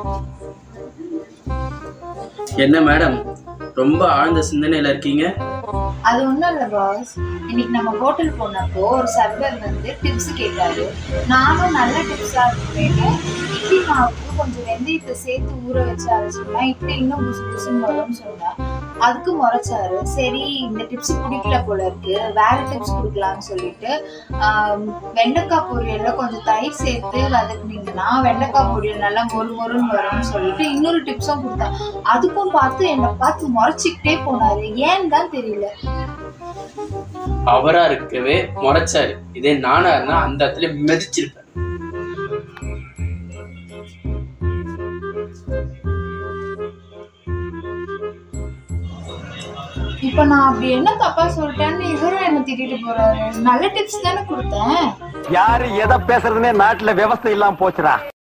என்ன மேடம் ரொம்ப ஆழ்ந்த சிந்தனையில இருக்கீங்க அது ஒன்றும் இல்லை பாஸ் இன்னைக்கு நம்ம ஹோட்டல் போனப்போ ஒரு சர்வர் வந்து டிப்ஸ் கேட்டாரு நானும் நல்ல டிப்ஸாக இருக்குன்னு இட்லி மாவுக்கு கொஞ்சம் வெந்தயத்தை சேர்த்து ஊற வச்சு அரைச்சிங்கன்னா இட்லி இன்னும் புசு புசுன்னு வரும்னு சொன்னேன் அதுக்கு முறைச்சாரு சரி இந்த டிப்ஸ் பிடிக்கல போல இருக்கு வேற டிப்ஸ் கொடுக்கலாம்னு சொல்லிட்டு ஆம், வெண்டைக்காய் பொரியல்ல கொஞ்சம் தயிர் சேர்த்து வதக்குனீங்கன்னா வெண்டைக்காய் பொரியல் நல்லா மொறு மொறுன்னு வரும்னு சொல்லிட்டு இன்னொரு டிப்ஸும் கொடுத்தேன் அதுக்கும் பார்த்து என்னை பார்த்து முறைச்சிக்கிட்டே போனாரு ஏன்னு தான் தெரியல அவரா இருக்கவே முறைச்சாரு இதே நானா இருந்தா அந்த இடத்துல மிதிச்சிருப்பேன் இப்ப நான் அப்படி என்ன தப்பா சொல்லிட்டேன்னு இவரும் என்ன திட்டிட்டு போறாரு நல்ல டிப்ஸ் தானே கொடுத்தேன் யாரு எதை பேசுறதுன்னே நாட்டுல விவசாயம் இல்லாம போச்சுடா